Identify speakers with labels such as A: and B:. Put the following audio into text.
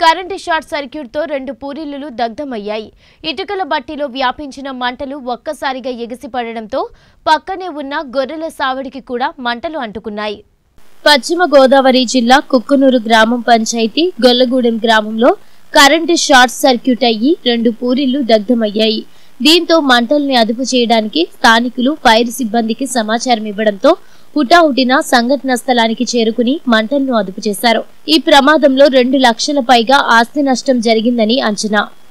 A: current short సర్క్యూట్తో రెండు పూరిళ్లు దగ్ధమయ్యాయి ఇటుకల బట్టిలో వ్యాపించిన మంటలు ఒక్కసారిగా ఎగిసిపడడంతో పక్కనే ఉన్న గొర్రెల సావడికి కూడా మంటలు అంటుకున్నాయి పశ్చిమ గోదావరి జిల్లా కుక్కునూరు గ్రామం పంచాయతీ గొల్లగూడెం గ్రామంలో కరెంటు షార్ట్ సర్క్యూట్ అయ్యి రెండు పూరిళ్లు దగ్ధమయ్యాయి దీంతో మంటల్ని అదుపు చేయడానికి స్థానికులు ఫైర్ సిబ్బందికి సమాచారం ఇవ్వడంతో హుటాహుటిన సంఘటన స్థలానికి చేరుకుని మంటలను అదుపు చేశారు ఈ ప్రమాదంలో రెండు లక్షల పైగా ఆస్తి నష్టం జరిగిందని అంచనా